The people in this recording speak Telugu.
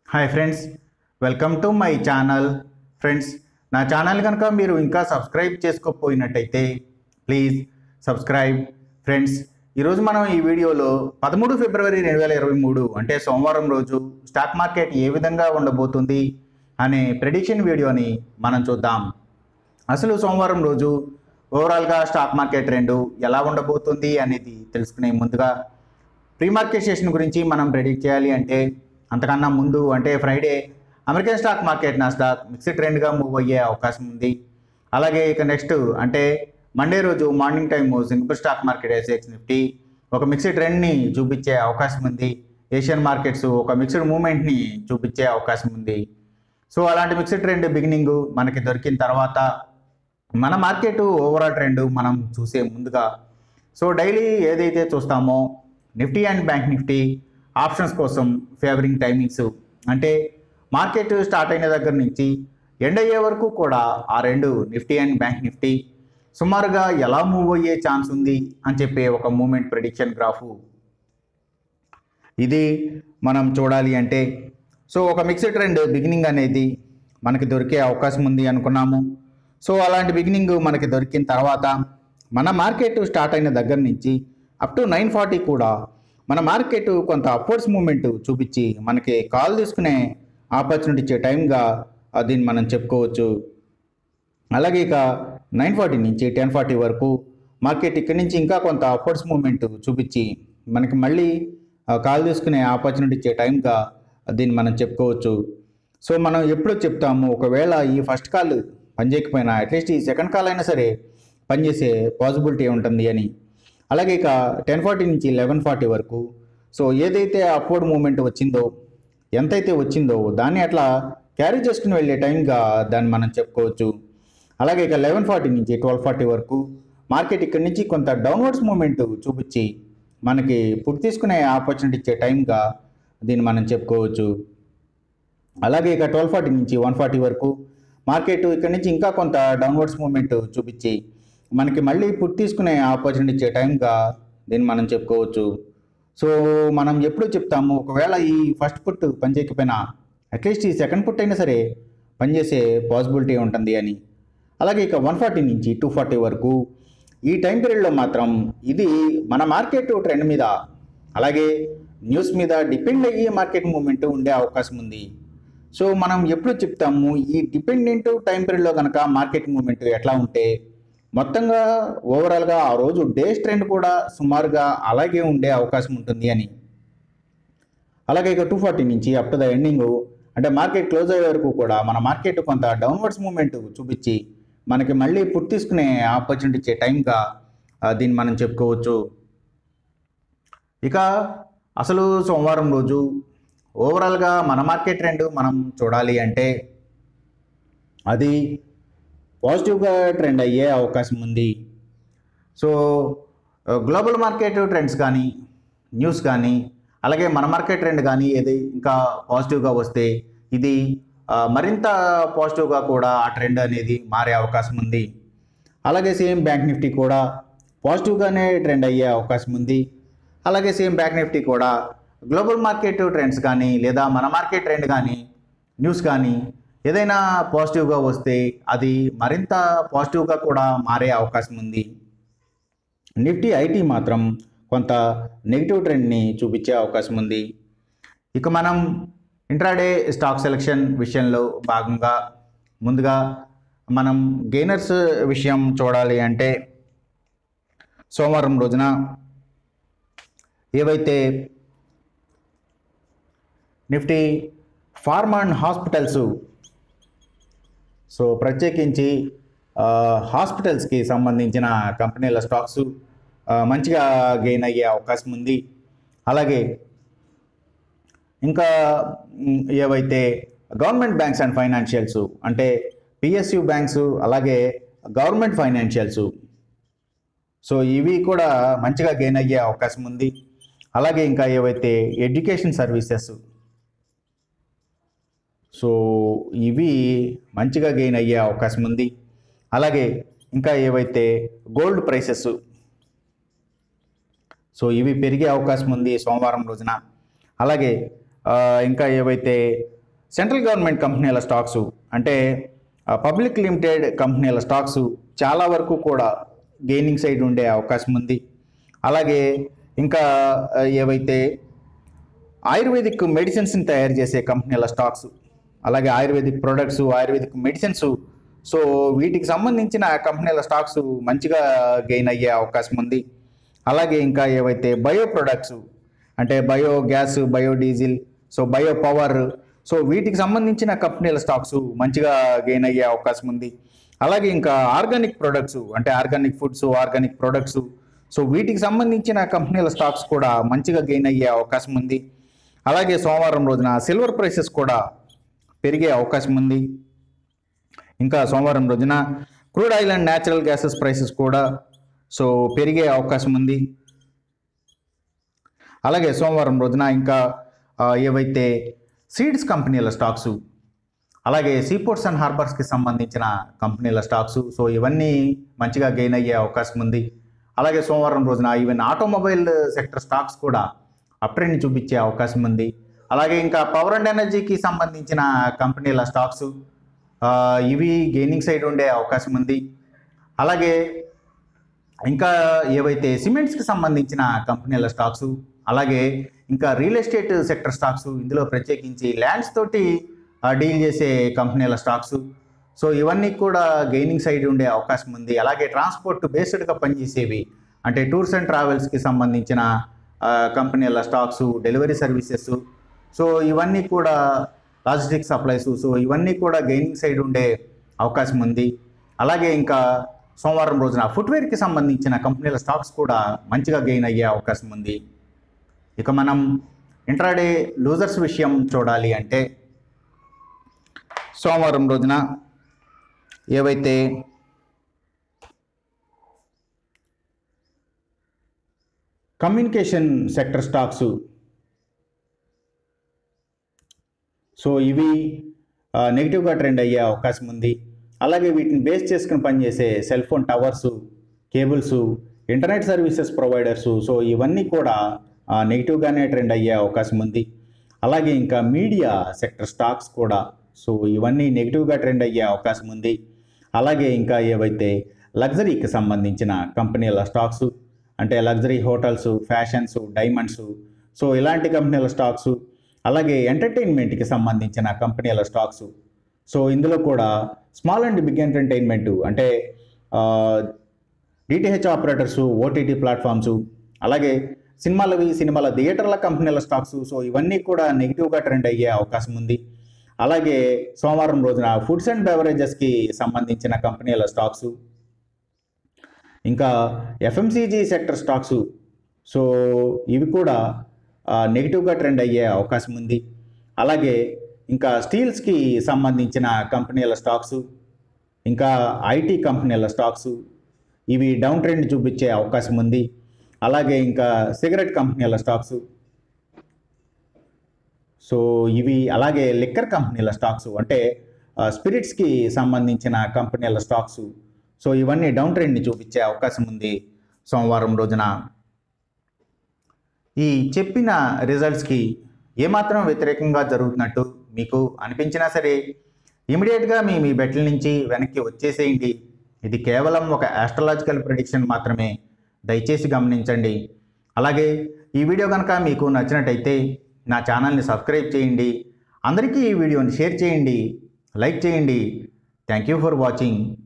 hi friends welcome to my channel friends నా ఛానల్ కనుక మీరు ఇంకా సబ్స్క్రైబ్ చేసుకోకపోయినట్టయితే ప్లీజ్ సబ్స్క్రైబ్ ఫ్రెండ్స్ ఈరోజు మనం ఈ వీడియోలో పదమూడు ఫిబ్రవరి రెండు వేల ఇరవై మూడు అంటే సోమవారం రోజు స్టాక్ మార్కెట్ ఏ విధంగా ఉండబోతుంది అనే ప్రెడిక్షన్ వీడియోని మనం చూద్దాం అసలు సోమవారం రోజు ఓవరాల్గా స్టాక్ మార్కెట్ ట్రెండ్ ఎలా ఉండబోతుంది అనేది తెలుసుకునే ముందుగా ప్రీ మార్కెట్ సెషన్ గురించి మనం ప్రెడిక్ట్ చేయాలి అంటే అంతకన్నా ముందు అంటే ఫ్రైడే అమెరికన్ స్టాక్ మార్కెట్ నా స్టాక్ మిక్స్డ్ ట్రెండ్గా మూవ్ అయ్యే అవకాశం ఉంది అలాగే ఇక నెక్స్ట్ అంటే మండే రోజు morning time Singapore stock market SX Nifty ఒక మిక్స్డ్ ట్రెండ్ని చూపించే అవకాశం ఉంది ఏషియన్ మార్కెట్స్ ఒక మిక్స్డ్ మూమెంట్ని చూపించే అవకాశం ఉంది సో అలాంటి మిక్స్డ్ ట్రెండ్ బిగినింగ్ మనకి దొరికిన తర్వాత మన మార్కెట్ ఓవరాల్ ట్రెండ్ మనం చూసే ముందుగా సో డైలీ ఏదైతే చూస్తామో Nifty and bank Nifty options కోసం ఫేవరింగ్ టైమింగ్స్ అంటే మార్కెట్ స్టార్ట్ అయిన దగ్గర నుంచి ఎండ్ అయ్యే వరకు కూడా ఆ రెండు నిఫ్టీ అండ్ బ్యాంక్ నిఫ్టీ సుమారుగా ఎలా మూవ్ అయ్యే ఛాన్స్ ఉంది అని చెప్పే ఒక మూమెంట్ ప్రిడిక్షన్ గ్రాఫు ఇది మనం చూడాలి అంటే సో ఒక మిక్స్డ్ ట్రెండ్ బిగినింగ్ అనేది మనకి దొరికే అవకాశం ఉంది అనుకున్నాము సో అలాంటి బిగినింగ్ మనకి దొరికిన తర్వాత మన మార్కెట్ స్టార్ట్ అయిన దగ్గర నుంచి అప్ టు నైన్ ఫార్టీ కూడా మన మార్కెట్ కొంత అప్వర్డ్స్ మూమెంట్ చూపించి మనకి కాల్ తీసుకునే ఆపర్చునిటీ ఇచ్చే టైంగా ఆ, దీన్ని మనం చెప్పుకోవచ్చు అలాగే ఇక నైన్ ఫార్టీ నుంచి టెన్ ఫార్టీ వరకు మార్కెట్ ఇక్కడి నుంచి ఇంకా కొంత అప్వర్డ్స్ మూమెంట్ చూపించి మనకి మళ్ళీ ఆ, కాల్ తీసుకునే ఆపర్చునిటీ ఇచ్చే టైంగా దీన్ని మనం చెప్పుకోవచ్చు సో మనం ఎప్పుడు చెప్తాము ఒకవేళ ఈ ఫస్ట్ కాల్ పనిచేయకపోయినా అట్లీస్ట్ ఈ సెకండ్ కాల్ అయినా సరే పనిచేసే పాసిబిలిటీ ఉంటుంది అని అలాగే ఇక టెన్ ఫార్టీ నుంచి లెవెన్ ఫార్టీ వరకు సో ఏదైతే అప్వర్డ్ మూమెంట్ వచ్చిందో ఎంతైతే వచ్చిందో దాన్ని అట్లా క్యారీ చేసుకుని వెళ్ళే టైంగా దాన్ని మనం చెప్పుకోవచ్చు అలాగే ఇక లెవెన్ ఫార్టీ నుంచి ట్వెల్వ్ ఫార్టీ వరకు మార్కెట్ ఇక్కడి నుంచి కొంత డౌన్వర్డ్స్ మూమెంట్ చూపించి మనకి పుట్టి తీసుకునే ఆపర్చునిటీ ఇచ్చే టైంగా దీన్ని మనం చెప్పుకోవచ్చు అలాగే ఇక ట్వెల్వ్ ఫార్టీ నుంచి వన్ ఫార్టీ వరకు మార్కెట్ ఇక్కడ నుంచి ఇంకా కొంత డౌన్వర్డ్స్ మూమెంట్ చూపించి మనకి మళ్ళీ పుట్టి తీసుకునే ఆపర్చునిటీ ఇచ్చే టైంగా దీన్ని మనం చెప్పుకోవచ్చు సో మనం ఎప్పుడు చెప్తాము ఒకవేళ ఈ ఫస్ట్ పుట్ పనిచేయకపోయినా అట్లీస్ట్ ఈ సెకండ్ పుట్ అయినా సరే పనిచేసే పాసిబిలిటీ ఉంటుంది అని అలాగే ఇక వన్ ఫార్టీ నుంచి టూ ఫార్టీ వరకు ఈ టైం పీరియడ్లో మాత్రం ఇది మన మార్కెట్ ట్రెండ్ మీద అలాగే న్యూస్ మీద డిపెండ్ అయ్యే మార్కెట్ మూమెంట్ ఉండే అవకాశం ఉంది సో మనం ఎప్పుడు చెప్తాము ఈ డిపెండెంట్ టైం పీరియడ్లో కనుక మార్కెట్ మూమెంట్ ఎట్లా ఉంటే మొత్తంగా ఓవరాల్గా ఆ రోజు డేస్ ట్రెండ్ కూడా సుమారుగా అలాగే ఉండే అవకాశం ఉంటుంది అని అలాగే ఇక టూ ఫార్టీ నుంచి అప్ టు ద ఎండింగ్ అంటే మార్కెట్ క్లోజ్ అయ్యే వరకు కూడా మన మార్కెట్ కొంత డౌన్వర్డ్స్ మూమెంట్ చూపించి మనకి మళ్ళీ పుట్టి తీసుకునే ఆపర్చునిటీ ఇచ్చే టైంగా ఆ, దీన్ని మనం చెప్పుకోవచ్చు ఇక అసలు సోమవారం రోజు ఓవరాల్గా మన మార్కెట్ ట్రెండ్ మనం చూడాలి అంటే అది పాజిటివ్గా ట్రెండ్ అయ్యే అవకాశం ఉంది సో గ్లోబల్ మార్కెట్ ట్రెండ్స్ కానీ న్యూస్ కానీ అలాగే మన మార్కెట్ ట్రెండ్ కానీ ఏది ఇంకా పాజిటివ్గా వస్తే ఇది ఆ, మరింత పాజిటివ్గా కూడా ఆ ట్రెండ్ అనేది మారే అవకాశం ఉంది అలాగే సేమ్ బ్యాంక్ నిఫ్టీ కూడా పాజిటివ్గానే ట్రెండ్ అయ్యే అవకాశం ఉంది అలాగే సేమ్ బ్యాంక్ నిఫ్టీ కూడా గ్లోబల్ మార్కెట్ ట్రెండ్స్ కానీ లేదా మన మార్కెట్ ట్రెండ్ కానీ న్యూస్ కానీ ఏదైనా పాజిటివ్గా వస్తే అది మరింత పాజిటివ్గా కూడా మారే అవకాశం ఉంది నిఫ్టీ ఐటీ మాత్రం కొంత నెగిటివ్ ట్రెండ్ని చూపించే అవకాశం ఉంది ఇక మనం ఇంట్రాడే స్టాక్ సెలెక్షన్ విషయంలో భాగంగా ముందుగా మనం గెయినర్స్ విషయం చూడాలి అంటే సోమవారం రోజున ఏవైతే Nifty pharma and hospitals so ప్రత్యేకించి ఆ, హాస్పిటల్స్కి సంబంధించిన కంపెనీల స్టాక్స్ ఆ, మంచిగా గెయిన్ అయ్యే అవకాశం ఉంది అలాగే ఇంకా మ్, ఏవైతే గవర్నమెంట్ బ్యాంక్స్ అండ్ ఫైనాన్షియల్స్ అంటే పిఎస్యు బ్యాంక్స్ అలాగే గవర్నమెంట్ ఫైనాన్షియల్స్ సో ఇవి కూడా మంచిగా గెయిన్ అయ్యే అవకాశం ఉంది అలాగే ఇంకా ఏవైతే ఎడ్యుకేషన్ సర్వీసెస్ సో ఇవి మంచిగా గెయిన్ అయ్యే అవకాశం ఉంది అలాగే ఇంకా ఏవైతే గోల్డ్ ప్రైసెస్ సో ఇవి పెరిగే అవకాశం ఉంది సోమవారం రోజున అలాగే ఆ, ఇంకా ఏవైతే సెంట్రల్ గవర్నమెంట్ కంపెనీల స్టాక్స్ అంటే పబ్లిక్ లిమిటెడ్ కంపెనీల స్టాక్స్ చాలా వరకు కూడా గెయినింగ్ సైడ్ ఉండే అవకాశం ఉంది అలాగే ఇంకా ఆ, ఏవైతే ఆయుర్వేదిక్ మెడిసిన్స్ని తయారు చేసే కంపెనీల స్టాక్స్ అలాగే ayurvedic products ayurvedic medicines so వీటికి సంబంధించిన కంపెనీల స్టాక్స్ మంచిగా గెయిన్ అయ్యే అవకాశం ఉంది అలాగే ఇంకా ఏవైతే బయో ప్రొడక్ట్స్ అంటే biogas biodiesel so bio power so వీటికి సంబంధించిన కంపెనీల స్టాక్స్ మంచిగా గెయిన్ అయ్యే అవకాశం ఉంది అలాగే ఇంకా ఆర్గానిక్ ప్రొడక్ట్స్ అంటే organic foods organic products so వీటికి సంబంధించిన కంపెనీల స్టాక్స్ కూడా మంచిగా గెయిన్ అయ్యే అవకాశం ఉంది అలాగే సోమవారం రోజున సిల్వర్ ప్రైసెస్ కూడా పెరిగే అవకాశం ఉంది ఇంకా సోమవారం రోజున crude oil and natural gases prices కూడా సో పెరిగే అవకాశం ఉంది అలాగే సోమవారం రోజున ఇంకా ఆ, ఏవైతే సీడ్స్ కంపెనీల స్టాక్స్ అలాగే సీపోర్ట్స్ అండ్ హార్బర్స్కి సంబంధించిన కంపెనీల స్టాక్స్ సో ఇవన్నీ మంచిగా గెయిన్ అయ్యే అవకాశం ఉంది అలాగే సోమవారం రోజున ఈవెన్ ఆటోమొబైల్ సెక్టర్ స్టాక్స్ కూడా అప్ ట్రెండ్ చూపించే అవకాశం ఉంది అలాగే ఇంకా పవర్ అండ్ ఎనర్జీకి సంబంధించిన కంపెనీల స్టాక్స్ ఆ, ఇవి గెయినింగ్ సైడ్ ఉండే అవకాశం ఉంది అలాగే ఇంకా ఏవైతే సిమెంట్స్కి సంబంధించిన కంపెనీల స్టాక్స్ అలాగే ఇంకా రియల్ ఎస్టేట్ సెక్టర్ స్టాక్స్ ఇందులో ప్రత్యేకించి ల్యాండ్స్ తోటి ఆ, డీల్ చేసే కంపెనీల స్టాక్స్ సో ఇవన్నీ కూడా గెయినింగ్ సైడ్ ఉండే అవకాశం ఉంది అలాగే ట్రాన్స్పోర్ట్ బేస్డ్గా పనిచేసేవి అంటే టూర్స్ అండ్ ట్రావెల్స్కి సంబంధించిన ఆ, కంపెనీల స్టాక్స్ డెలివరీ సర్వీసెస్ సో ఇవన్నీ కూడా లాజిస్టిక్ సప్లైస్ సో ఇవన్నీ కూడా గెయినింగ్ సైడ్ ఉండే అవకాశం ఉంది అలాగే ఇంకా సోమవారం రోజున ఫుట్వేర్కి సంబంధించిన కంపెనీల స్టాక్స్ కూడా మంచిగా గెయిన్ అయ్యే అవకాశం ఉంది ఇక మనం ఇంట్రాడే లూజర్స్ విషయం చూడాలి అంటే సోమవారం రోజున ఏవైతే కమ్యూనికేషన్ సెక్టర్ స్టాక్స్ సో ఇవి ఆ, నెగిటివ్గా ట్రెండ్ అయ్యే అవకాశం ఉంది అలాగే వీటిని బేస్ చేసుకుని పనిచేసే cell phone towers cables internet services providers so ఇవన్నీ కూడా ఆ, నెగిటివ్గానే ట్రెండ్ అయ్యే అవకాశం ఉంది అలాగే ఇంకా మీడియా సెక్టర్ స్టాక్స్ కూడా సో ఇవన్నీ నెగిటివ్గా ట్రెండ్ అయ్యే అవకాశం ఉంది అలాగే ఇంకా ఏవైతే లగ్జరీకి సంబంధించిన కంపెనీల స్టాక్స్ అంటే luxury hotels fashions diamonds so ఇలాంటి కంపెనీల స్టాక్స్ అలాగే ఎంటర్టైన్మెంట్కి సంబంధించిన కంపెనీల స్టాక్స్ సో ఇందులో కూడా స్మాల్ అండ్ బిగ్ ఎంటర్టైన్మెంట్ అంటే డిటిహెచ్ ఆపరేటర్స్ ఓటీటీ ప్లాట్ఫామ్స్ అలాగే సినిమాలవి సినిమాల థియేటర్ల కంపెనీల స్టాక్స్ సో ఇవన్నీ కూడా నెగిటివ్గా ట్రెండ్ అయ్యే అవకాశం ఉంది అలాగే సోమవారం రోజున ఫుడ్స్ అండ్ బెవరేజెస్కి సంబంధించిన కంపెనీల స్టాక్స్ ఇంకా ఎఫ్ఎంసీజీ సెక్టర్ స్టాక్స్ సో ఇవి కూడా ఆ, నెగిటివ్గా ట్రెండ్ అయ్యే అవకాశం ఉంది అలాగే ఇంకా స్టీల్స్కి సంబంధించిన కంపెనీల స్టాక్స్ ఇంకా ఐటీ కంపెనీల స్టాక్స్ ఇవి డౌన్ ట్రెండ్ చూపించే అవకాశం ఉంది అలాగే ఇంకా సిగరెట్ కంపెనీల స్టాక్స్ సో ఇవి అలాగే లిక్కర్ కంపెనీల స్టాక్స్ అంటే ఆ, స్పిరిట్స్కి సంబంధించిన కంపెనీల స్టాక్స్ సో ఇవన్నీ డౌన్ ట్రెండ్ని చూపించే అవకాశం ఉంది సోమవారం రోజున ఈ చెప్పిన రిజల్ట్స్కి ఏమాత్రం వ్యతిరేకంగా జరుగుతున్నట్టు మీకు అనిపించినా సరే ఇమీడియట్గా మీ మీ బెట్ల నుంచి వెనక్కి వచ్చేసేయండి ఇది కేవలం ఒక ఆస్ట్రలాజికల్ ప్రిడిక్షన్ మాత్రమే దయచేసి గమనించండి అలాగే ఈ వీడియో కనుక మీకు నచ్చినట్టయితే నా ఛానల్ని సబ్స్క్రైబ్ చేయండి అందరికీ ఈ వీడియోని షేర్ చేయండి లైక్ చేయండి థ్యాంక్ యూ ఫర్ వాచింగ్